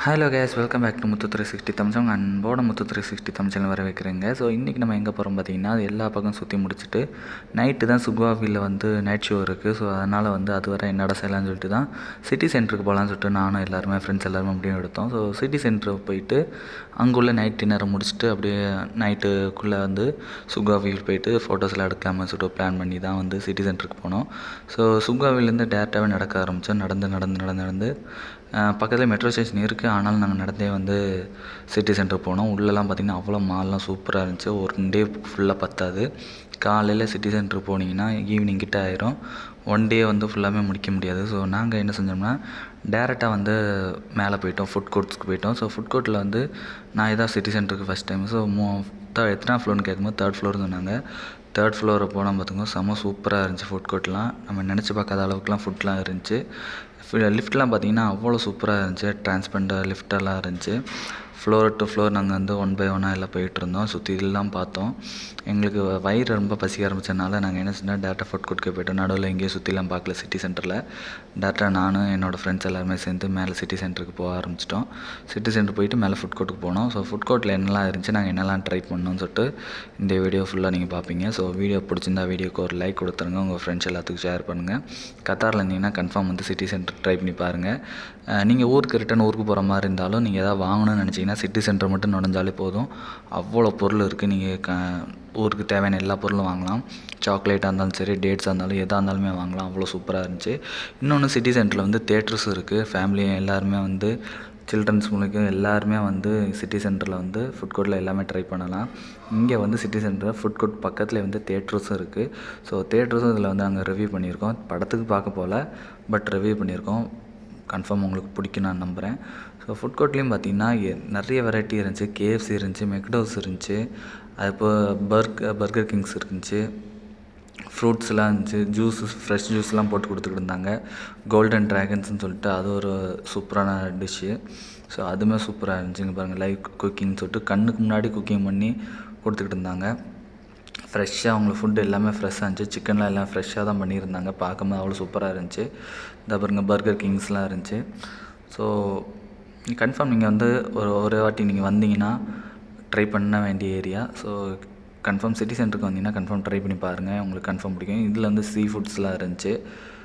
hello guys welcome back to Muthu three sixty Tamil அன்போட Muthu three sixty Tamil வர வைக்கிறேங்க ஸோ இன்றைக்கி நம்ம எங்கே போகிறோம் பார்த்தீங்கன்னா அது எல்லா பக்கம் சுற்றி முடிச்சுட்டு நைட்டு தான் சுக்வாவியில் வந்து நைட் ஷோ இருக்குது ஸோ அதனால் வந்து அது வரை என்னடா செய்யலாம்னு சொல்லிட்டு தான் சிட்டி சென்டருக்கு போகலான்னு சொல்லிட்டு நானும் எல்லாருமே ஃப்ரெண்ட்ஸ் எல்லாருமே அப்படியே எடுத்தோம் ஸோ சிட்டி சென்டருக்கு போயிட்டு அங்குள்ள நைட் டின்னரை முடிச்சுட்டு அப்படியே நைட்டுக்குள்ளே வந்து சுக்வாவியில் போயிட்டு ஃபோட்டோஸ்லாம் எடுக்கலாம்னு சொல்லிட்டு பிளான் பண்ணி தான் வந்து சிட்டி சென்டருக்கு போனோம் ஸோ சுக்வாவிலேருந்து டேரெக்டாகவே நடக்க ஆரம்பித்தோம் நடந்து நடந்து நடந்து நடந்து பக்கத்தில் மெட்ரோ ஸ்டேஷன் இருக்குது ஆனாலும் நாங்கள் நடந்தே வந்து சிட்டி சென்டர் போனோம் உள்ளெல்லாம் பார்த்திங்கன்னா அவ்வளோ மால்லாம் சூப்பராக இருந்துச்சு ஒரு டே ஃபுல்லாக பத்தாது காலையில் சிட்டி சென்டர் போனீங்கன்னா ஈவினிங் கிட்ட ஆயிரும் ஒன் டே வந்து ஃபுல்லாமே முடிக்க முடியாது ஸோ நாங்கள் என்ன செஞ்சோம்னா டேரெக்டாக வந்து மேலே போயிட்டோம் ஃபுட் கோர்ட்ஸ்க்கு போயிட்டோம் ஸோ ஃபுட் கோர்ட்டில் வந்து நான் இதான் சிட்டி சென்டருக்கு ஃபஸ்ட் டைம் ஸோ மூ த எத்தனை ஃப்ளோர்னு கேட்கும்போது தேர்ட் ஃப்ளோர் சொன்னாங்க தேர்ட் ஃப்ளோரை போனால் பார்த்துக்கோ செம்ம சூப்பராக இருந்துச்சு ஃபுட் கோர்ட்லாம் நம்ம நினச்சி பார்க்காத அளவுக்குலாம் ஃபுட்லாம் இருந்துச்சு லிஃப்ட்லாம் பார்த்தீங்கன்னா அவ்வளோ சூப்பராக இருந்துச்சு டிரான்ஸ்பெண்டர் லிஃப்டெல்லாம் இருந்துச்சு ஃப்ளோர் டு ஃப்ளோர் நாங்கள் வந்து ஒன் பை ஒன்னாக எல்லாம் போயிட்டுருந்தோம் சுற்றிலாம் பார்த்தோம் எங்களுக்கு வயிறு ரொம்ப பசிக்க ஆரம்பித்தனால நாங்கள் என்ன செஞ்சோம் டேரெக்டாக ஃபுட் கோர்ட்டுக்கு போய்ட்டோம் நடுவில் எங்கேயும் சுற்றிலாம் பார்க்கல சிட்டி சென்டரில் டேரெக்டாக நானும் என்னோடய ஃப்ரெண்ட்ஸ் எல்லாருமே சேர்ந்து மேலே சிட்டி சென்டருக்கு போக ஆரம்பிச்சிட்டோம் சிட்டி சென்டர் போயிட்டு மேலே ஃபுட் கோர்ட்டுக்கு போனோம் ஸோ ஃபுட் கோர்ட்டில் என்னெல்லாம் இருந்துச்சு நாங்கள் என்னெல்லாம் ட்ரை பண்ணோம்னு சொல்லிட்டு இந்த வீடியோ ஃபுல்லாக நீங்கள் பார்ப்பீங்க ஸோ வீடியோ பிடிச்சிருந்தா வீடியோக்கு ஒரு லைக் கொடுத்துருங்க உங்கள் ஃப்ரெண்ட்ஸ் எல்லாத்துக்கும் ஷேர் பண்ணுங்கள் கத்தாரில் இருந்தீங்கன்னா கன்ஃபார்ம் வந்து சிட்டி சென்டர் ட்ரை பண்ணி பாருங்கள் நீங்கள் ஊருக்கு ரிட்டன் ஊருக்கு போகிற மாதிரி இருந்தாலும் நீங்கள் எதாவது வாங்கணும்னு நினச்சிங்கன்னா சிட்டி சென்டர் மட்டும் நுழைஞ்சாலே போதும் அவ்வளோ பொருள் இருக்குது நீங்கள் க ஊருக்கு தேவையான எல்லா பொருளும் வாங்கலாம் சாக்லேட்டாக இருந்தாலும் சரி டேட்ஸாக இருந்தாலும் எதாக இருந்தாலுமே வாங்கலாம் அவ்வளோ சூப்பராக இருந்துச்சு இன்னொன்று சிட்டி சென்டரில் வந்து தேட்டர்ஸ் இருக்குது ஃபேமிலி எல்லாருமே வந்து சில்ட்ரன்ஸ் மூலிக்கும் எல்லாருமே வந்து சிட்டி சென்டரில் வந்து ஃபுட் கோர்ட்டில் எல்லாமே ட்ரை பண்ணலாம் இங்கே வந்து சிட்டி சென்டரில் ஃபுட் கோர்ட் பக்கத்தில் வந்து தேட்டர்ஸும் இருக்குது ஸோ தேட்டர்ஸும் இதில் வந்து நாங்கள் ரிவ்யூ பண்ணியிருக்கோம் படத்துக்கு பார்க்க போகல பட் ரிவ்யூ பண்ணியிருக்கோம் கன்ஃபார்ம் உங்களுக்கு பிடிக்கும் நான் நம்புகிறேன் ஸோ ஃபுட் கோர்ட்லேயும் பார்த்தீங்கன்னா நிறைய வெரைட்டி இருந்துச்சு கேஎஃப்சி இருந்துச்சு மெக்டோஸ் இருந்துச்சு அது இப்போ பர்கர் பர்கர் கிங்ஸ் இருந்துச்சு ஃப்ரூட்ஸ்லாம் இருந்துச்சு ஜூஸ் ஃப்ரெஷ் ஜூஸ்லாம் போட்டு கொடுத்துட்டு இருந்தாங்க கோல்டன் ட்ராகன்ஸ்னு சொல்லிட்டு அது ஒரு சூப்பரான டிஷ்ஷு ஸோ அதுவுமே சூப்பராக இருந்துச்சுங்க பாருங்கள் லைவ் குக்கிங் சொல்லிட்டு கண்ணுக்கு முன்னாடி குக்கிங் பண்ணி கொடுத்துக்கிட்டு இருந்தாங்க ஃப்ரெஷ்ஷாக அவங்களுக்கு ஃபுட்டு எல்லாமே ஃப்ரெஷ்ஷாக இருந்துச்சு சிக்கன்லாம் எல்லாம் ஃப்ரெஷ்ஷாக தான் பண்ணியிருந்தாங்க பார்க்கும்போது அவ்வளோ சூப்பராக இருந்துச்சு இந்த பாருங்கள் பர்கர் கிங்ஸ்லாம் இருந்துச்சு ஸோ கன்ஃபார்ம் நீங்கள் வந்து ஒரு ஒரு வாட்டி நீங்கள் வந்தீங்கன்னா ட்ரை பண்ண வேண்டிய ஏரியா ஸோ கன்ஃபார்ம் சிட்டி சென்டருக்கு வந்தீங்கன்னா கன்ஃபார்ம் ட்ரை பண்ணி பாருங்கள் உங்களுக்கு கன்ஃபார்ம் பிடிக்கும் இதில் வந்து சீ ஃபுட்ஸ்லாம் இருந்துச்சு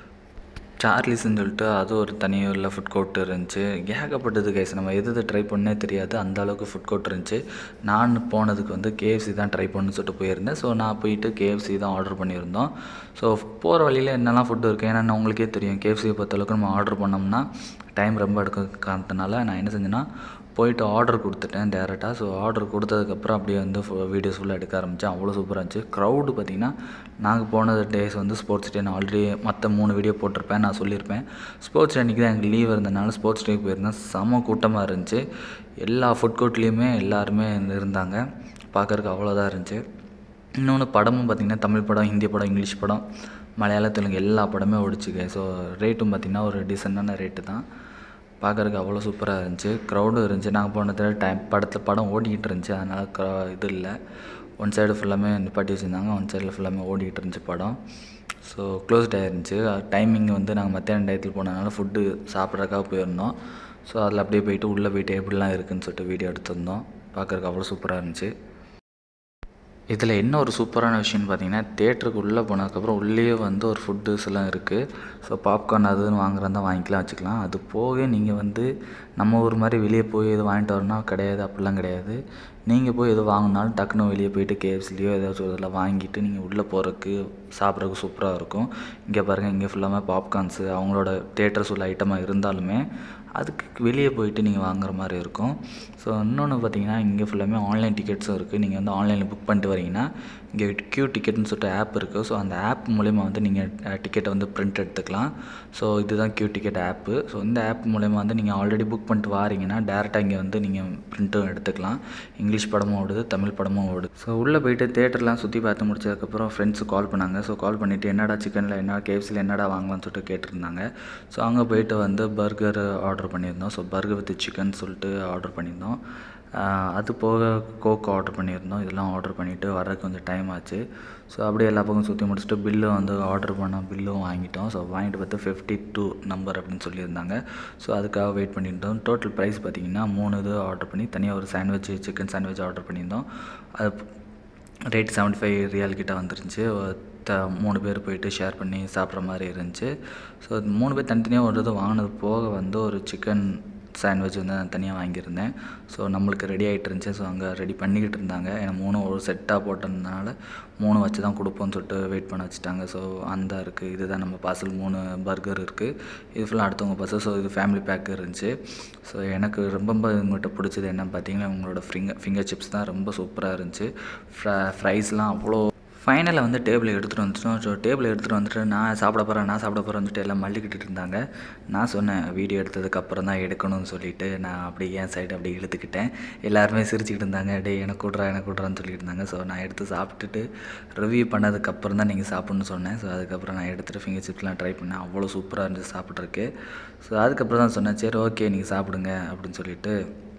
சார்லிஸ்ன்னு சொல்லிட்டு அது ஒரு தனி உள்ள ஃபுட் கோர்ட் இருந்துச்சு ஏகப்பட்டது கைஸ் நம்ம எது எது ட்ரை பண்ணே தெரியாது அந்த அளவுக்கு ஃபுட் கோர்ட் இருந்துச்சு நான் போனதுக்கு வந்து கேஎஃப்சி தான் ட்ரை பண்ணு சொல்லிட்டு போயிருந்தேன் ஸோ நான் போயிட்டு கேஎஃப்சி தான் ஆர்டர் பண்ணியிருந்தோம் ஸோ போகிற வழியில் என்னெல்லாம் ஃபுட்டு இருக்குது ஏன்னா உங்களுக்கே தெரியும் கேஎஃப்சியை பொறுத்தளவுக்கு நம்ம ஆர்டர் பண்ணோம்னா டைம் ரொம்ப எடுக்க காரணத்தினால நான் என்ன செஞ்சேன்னா போயிட்டு ஆர்டர் கொடுத்துட்டேன் டேரெக்டாக ஸோ ஆர்டர் கொடுத்ததுக்கப்புறம் அப்படியே வந்து வீடியோஸ் ஃபுல்லாக எடுக்க ஆரம்பித்தேன் அவ்வளோ சூப்பராக இருந்துச்சு க்ரௌடு பார்த்திங்கன்னா நாங்கள் போன டேஸ் வந்து ஸ்போர்ட்ஸ் டே நான் ஆல்ரெடி மற்ற மூணு வீடியோ போட்டிருப்பேன் நான் சொல்லியிருப்பேன் ஸ்போர்ட்ஸ் டே அன்றைக்கி தான் எனக்கு லீவ் இருந்தனால ஸ்போர்ட்ஸ் டேக்கு போயிருந்தேன் செம கூட்டமாக இருந்துச்சு எல்லா ஃபுட் கோர்ட்லேயுமே எல்லாருமே இருந்தாங்க பார்க்குறக்கு அவ்வளோதான் இருந்துச்சு இன்னொன்று படமும் பார்த்திங்கன்னா தமிழ் படம் ஹிந்தி படம் இங்கிலீஷ் படம் மலையாள தெலுங்கு எல்லா படமே ஓடிச்சுங்க ஸோ ரேட்டும் பார்த்திங்கன்னா ஒரு டீசெண்டான ரேட்டு தான் பார்க்குறக்கு அவ்வளோ சூப்பராக இருந்துச்சு க்ரௌடும் இருந்துச்சு நாங்கள் போனதில் டைம் படத்தில் படம் ஓடிக்கிட்டு இருந்துச்சு அதனால் க்ரௌ இது இல்லை ஒன் சைடு ஃபுல்லாமே நிப்பாட்டி வச்சுருந்தாங்க ஒன் சைடில் ஃபுல்லாமே ஓடிக்கிட்டு இருந்துச்சு படம் ஸோ க்ளோஸ்ட் ஆயிருந்துச்சு டைமிங் வந்து நாங்கள் மத்தியான டயத்தில் போனதுனால ஃபுட்டு சாப்பிட்றதுக்காக போயிருந்தோம் ஸோ அதில் அப்படியே போயிட்டு உள்ளே போயிட்டு எப்படிலாம் இருக்குதுன்னு சொல்லிட்டு வீடியோ எடுத்திருந்தோம் பார்க்குறக்கு அவ்வளோ சூப்பராக இருந்துச்சு இதில் என்ன ஒரு சூப்பரான விஷயம்னு பார்த்தீங்கன்னா தேட்டருக்கு உள்ளே போனதுக்கப்புறம் உள்ளேயே வந்து ஒரு ஃபுட்டுஸ் எல்லாம் இருக்குது ஸோ பாப்கார்ன் அதுன்னு வாங்குறதா வாங்கிக்கலாம் வச்சுக்கலாம் அது போக நீங்கள் வந்து நம்ம ஊர் மாதிரி வெளியே போய் எது வாங்கிட்டு வரணும் கிடையாது அப்படிலாம் கிடையாது நீங்கள் போய் எது வாங்கினாலும் டக்குன்னு வெளியே போயிட்டு கேஎஃப்சிலையோ ஏதாச்சும் இதில் வாங்கிட்டு நீங்கள் உள்ளே போகிறதுக்கு சாப்பிட்றதுக்கு சூப்பராக இருக்கும் இங்கே பாருங்கள் இங்கே ஃபுல்லாமே பாப்கார்ன்ஸு அவங்களோட தேட்டர்ஸ் உள்ள ஐட்டமாக இருந்தாலுமே அதுக்கு வெளியே போயிட்டு நீங்கள் வாங்குற மாதிரி இருக்கும் ஸோ இன்னொன்று பார்த்தீங்கன்னா இங்கே ஃபுல்லாமே ஆன்லைன் டிக்கெட்ஸும் இருக்குது நீங்கள் வந்து ஆன்லைனில் புக் பண்ணிட்டு வரீங்கன்னா இங்கே க்யூ டிக்கெட்னு சொல்லிட்டு ஆப் இருக்குது ஸோ அந்த ஆப் மூலயமா வந்து நீங்கள் டிக்கெட்டை வந்து பிரிண்ட் எடுத்துக்கலாம் ஸோ இதுதான் க்யூ டிக்கெட் ஆப்பு ஸோ இந்த ஆப் மூலயமா வந்து நீங்கள் ஆல்ரெடி புக் பண்ணிட்டு வாரீங்கன்னா டேரெக்டாக இங்கே வந்து நீங்கள் பிரிண்ட்டும் எடுத்துக்கலாம் இங்கிலீஷ் படமும் ஓடுது தமிழ் படமும் ஓடுது ஸோ உள்ளே போயிட்டு தேட்டர்லாம் சுற்றி பார்த்து முடிச்சதுக்கப்புறம் ஃப்ரெண்ட்ஸு கால் பண்ணாங்க ஸோ கால் பண்ணிவிட்டு என்னடா சிக்கனில் என்ன கேஎஃப்சியில் என்னடா வாங்கலாம்னு சொல்லிட்டு கேட்டிருந்தாங்க ஸோ அங்கே போயிட்டு வந்து பர்கர் ஆர்டர் ஆர்டர் பண்ணியிருந்தோம் ஸோ பர்கர் வித் சிக்கன் சொல்லிட்டு ஆர்டர் பண்ணியிருந்தோம் ஆஹ் அது போக கோக் ஆர்டர் பண்ணியிருந்தோம் இதெல்லாம் ஆர்டர் பண்ணிவிட்டு வர்றதுக்கு கொஞ்சம் டைம் ஆச்சு ஸோ அப்படியே எல்லா பக்கம் சுற்றி முடிச்சுட்டு பில்லும் வந்து ஆர்டர் பண்ண பில்லும் வாங்கிட்டோம் ஸோ வாங்கிட்டு பார்த்து ஃபிஃப்டி டூ நம்பர் அப்படின்னு சொல்லியிருந்தாங்க ஸோ அதுக்காக வெயிட் பண்ணியிருந்தோம் டோட்டல் ப்ரைஸ் பார்த்திங்கன்னா மூணு இது ஆர்டர் பண்ணி தனியாக ஒரு சாண்ட்விச் சிக்கன் சாண்ட்விச் ஆர்டர் பண்ணியிருந்தோம் அது ரேட் செவன்ட்டி ஃபைவ் ரியால் கிட்ட வந்துருந்துச்சு த மூணு பேர் போயிட்டு ஷேர் பண்ணி சாப்பிட்ற மாதிரி இருந்துச்சு ஸோ மூணு பேர் தனித்தனியாக ஒரு இது வாங்கினது போக வந்து ஒரு சிக்கன் சாண்ட்விச் வந்து நான் தனியாக வாங்கியிருந்தேன் ஸோ நம்மளுக்கு ரெடி ஆகிட்டு இருந்துச்சு ஸோ அங்கே ரெடி பண்ணிக்கிட்டு இருந்தாங்க ஏன்னா மூணும் ஒரு செட்டாக போட்டிருந்தனால மூணு வச்சு தான் கொடுப்போம்னு சொல்லிட்டு வெயிட் பண்ண வச்சுட்டாங்க ஸோ அந்த இருக்குது இதுதான் நம்ம பார்சல் மூணு பர்கர் இருக்குது இது ஃபுல்லாக அடுத்தவங்க பார்சல் ஸோ இது ஃபேமிலி பேக் இருந்துச்சு ஸோ எனக்கு ரொம்ப ரொம்ப உங்கள்கிட்ட பிடிச்சது என்னன்னு பார்த்தீங்கன்னா உங்களோட ஃபிங்கர் ஃபிங்கர் சிப்ஸ் தான் ரொம்ப சூப்பராக இருந்துச்சு ஃப்ர ஃப்ரைஸ்லாம் அவ்வளோ ஃபைனலில் வந்து டேபிள் எடுத்துகிட்டு வந்துட்டோம் ஸோ டேபிள் எடுத்துகிட்டு வந்துட்டு நான் சாப்பிட போகிறேன் நான் சாப்பிட போகிறேன்னு சொல்லிட்டு எல்லாம் மல்லிக்கிட்டு இருந்தாங்க நான் சொன்னேன் வீடியோ எடுத்ததுக்கப்புறம் தான் எடுக்கணும்னு சொல்லிட்டு நான் அப்படி என் சைடு அப்படி இழுத்துக்கிட்டேன் எல்லாருமே சிரிச்சுக்கிட்டு இருந்தாங்க டே எனக்கு கூட்றா எனக்கு கூட்றான்னு சொல்லிட்டு இருந்தாங்க ஸோ நான் எடுத்து சாப்பிட்டுட்டு ரிவ்யூ பண்ணதுக்கப்புறம் தான் நீங்கள் சாப்பிட்ணுன்னு சொன்னேன் ஸோ அதுக்கப்புறம் நான் எடுத்துகிட்டு ஃபிங்கர் சிப்ஸ்லாம் ட்ரை பண்ணேன் அவ்வளோ சூப்பராக இருந்துச்சு சாப்பிட்றதுக்கு ஸோ அதுக்கப்புறம் தான் சொன்னேன் சரி ஓகே நீங்கள் சாப்பிடுங்க அப்படின்னு சொல்லிட்டு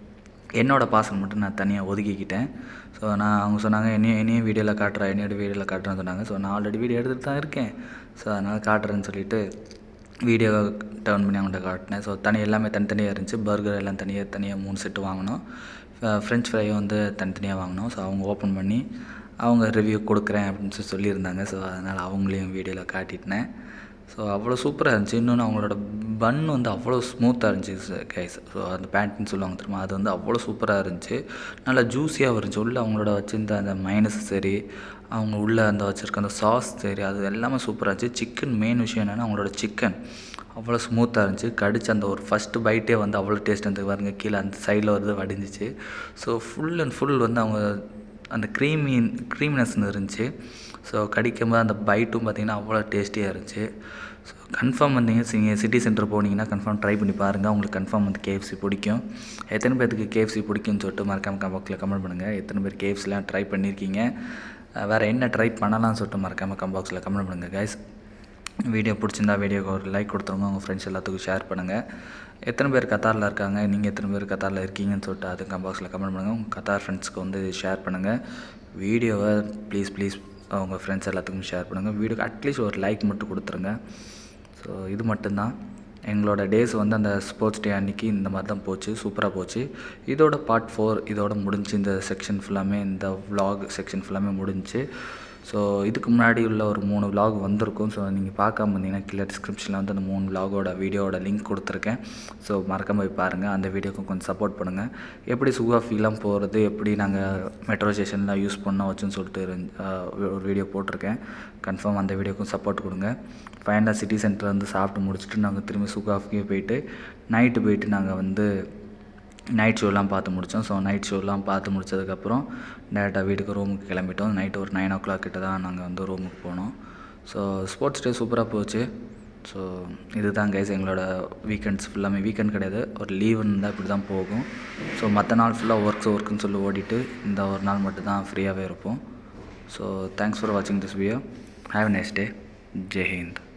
என்னோடய பார்சல் மட்டும் நான் தனியாக ஒதுக்கிக்கிட்டேன் ஸோ நான் அவங்க சொன்னாங்க என்னையும் என்னையும் வீடியோவில் காட்டுறேன் என்னையோட வீடியோவில் காட்டுறேன்னு சொன்னாங்க ஸோ நான் ஆல்ரெடி வீடியோ எடுத்துகிட்டு தான் இருக்கேன் ஸோ அதனால் காட்டுறேன்னு சொல்லிட்டு வீடியோ டர்ன் பண்ணி அவங்கள்ட்ட காட்டினேன் ஸோ தனி எல்லாமே தனித்தனியாக இருந்துச்சு பர்கர் எல்லாம் தனியாக தனியாக மூணு செட்டு வாங்கினோம் ஃப்ரெஞ்ச் ஃப்ரையும் வந்து தனித்தனியாக வாங்கினோம் ஸோ அவங்க ஓப்பன் பண்ணி அவங்க ரிவ்யூ கொடுக்குறேன் அப்படின்னு சொல்லி சொல்லியிருந்தாங்க ஸோ அதனால் அவங்களையும் வீடியோவில் காட்டிட்டேன் ஸோ அவ்வளோ சூப்பராக இருந்துச்சு இன்னொன்று அவங்களோட பன் வந்து அவ்வளோ ஸ்மூத்தாக இருந்துச்சு கைஸ் ஸோ அந்த பேண்ட்னு சொல்லுவாங்க தெரியுமா அது வந்து அவ்வளோ சூப்பராக இருந்துச்சு நல்லா ஜூஸியாக இருந்துச்சு உள்ளே அவங்களோட வச்சிருந்த அந்த மைனஸ் சரி அவங்க உள்ளே அந்த வச்சுருக்க அந்த சாஸ் சரி அது எல்லாமே சூப்பராக இருந்துச்சு சிக்கன் மெயின் விஷயம் என்னென்னா அவங்களோட சிக்கன் அவ்வளோ ஸ்மூத்தாக இருந்துச்சு கடிச்சு அந்த ஒரு ஃபஸ்ட்டு பைட்டே வந்து அவ்வளோ டேஸ்ட் வந்து பாருங்க கீழே அந்த சைடில் வருது வடிஞ்சிச்சு ஸோ ஃபுல் அண்ட் ஃபுல் வந்து அவங்க அந்த க்ரீமி க்ரீமினஸ் இருந்துச்சு ஸோ கடிக்கும்போது அந்த பைட்டும் பார்த்திங்கன்னா அவ்வளோ டேஸ்டியாக இருந்துச்சு ஸோ கன்ஃபார்ம் வந்தீங்க நீங்கள் சிட்டி சென்டர் போனீங்கன்னா கன்ஃபார்ம் ட்ரை பண்ணி பாருங்கள் உங்களுக்கு கன்ஃபார்ம் வந்து கேஎஃப்சி பிடிக்கும் எத்தனை பேருக்கு கேஎஃப்சி பிடிக்கும்னு சொல்லிட்டு மறக்காம கம்பாக்ஸில் கமெண்ட் பண்ணுங்கள் எத்தனை பேர் கேஎஃப்சிலாம் ட்ரை பண்ணியிருக்கீங்க வேறு என்ன ட்ரை பண்ணலாம்னு சொல்லிட்டு மறக்காமல் கம்பாக்ஸில் கமெண்ட் பண்ணுங்கள் கைஸ் வீடியோ பிடிச்சிருந்தா வீடியோக்கு ஒரு லைக் கொடுத்துருங்க உங்கள் ஃப்ரெண்ட்ஸ் எல்லாத்துக்கும் ஷேர் பண்ணுங்கள் எத்தனை பேர் கத்தாரில் இருக்காங்க நீங்கள் எத்தனை பேர் கத்தாரில் இருக்கீங்கன்னு சொல்லிட்டு அது கம்பாக்ஸில் கமெண்ட் பண்ணுங்கள் உங்கள் கத்தார் ஃப்ரெண்ட்ஸ்க்கு வந்து ஷேர் பண்ணுங்கள் வீடியோவை ப்ளீஸ் ப்ளீஸ் உங்கள் ஃப்ரெண்ட்ஸ் எல்லாத்துக்கும் ஷேர் பண்ணுங்கள் வீடியோக்கு அட்லீஸ்ட் ஒரு லைக் மட்டும் கொடுத்துருங்க ஸோ இது மட்டும்தான் எங்களோட டேஸ் வந்து அந்த ஸ்போர்ட்ஸ் டே அன்றைக்கி இந்த மாதிரி தான் போச்சு சூப்பராக போச்சு இதோட பார்ட் ஃபோர் இதோட முடிஞ்சு இந்த செக்ஷன் ஃபுல்லாமே இந்த vlog செக்ஷன் ஃபுல்லாமே முடிஞ்சு ஸோ இதுக்கு முன்னாடி உள்ள ஒரு மூணு vlog வந்திருக்கும் ஸோ நீங்கள் பார்க்காம இருந்தீங்கன்னா கீழே டிஸ்கிரிப்ஷனில் வந்து அந்த மூணு vlogோட வீடியோவோட லிங்க் கொடுத்துருக்கேன் ஸோ மறக்காம போய் பாருங்கள் அந்த வீடியோக்கும் கொஞ்சம் சப்போர்ட் பண்ணுங்கள் எப்படி சுகா ஃபீலாம் போகிறது எப்படி நாங்கள் மெட்ரோ ஸ்டேஷன்லாம் யூஸ் பண்ண வச்சுன்னு சொல்லிட்டு இருந்~ ஆஹ் ஒரு வீடியோ போட்டிருக்கேன் கன்ஃபார்ம் அந்த வீடியோக்கும் சப்போர்ட் கொடுங்க ஃபைனலாக சிட்டி சென்டர் வந்து சாப்பிட்டு முடிச்சுட்டு நாங்கள் திரும்பி சுகாஃப்கே போயிட்டு நைட்டு போயிட்டு நாங்கள் வந்து நைட் ஷோலாம் பார்த்து முடித்தோம் ஸோ நைட் ஷோலாம் பார்த்து முடிச்சதுக்கப்புறம் டேரெக்டாக வீட்டுக்கு ரூமுக்கு கிளம்பிட்டோம் நைட்டு ஒரு நைன் ஓ கிளாக் கிட்ட தான் நாங்கள் வந்து ரூமுக்கு போனோம் ஸோ ஸ்போர்ட்ஸ் டே சூப்பராக போச்சு ஸோ இதுதான் கைஸ் எங்களோட வீக்கெண்ட்ஸ் ஃபுல்லாமே வீக்கெண்ட் கிடையாது ஒரு லீவுன்னு தான் இப்படி தான் போகும் ஸோ மற்ற நாள் ஃபுல்லாக ஒர்க்ஸ் ஒர்க்குன்னு சொல்லி ஓடிட்டு இந்த ஒரு நாள் மட்டும் தான் ஃப்ரீயாகவே இருப்போம் ஸோ தேங்க்ஸ் ஃபார் வாட்சிங் this video have next day Jai Hind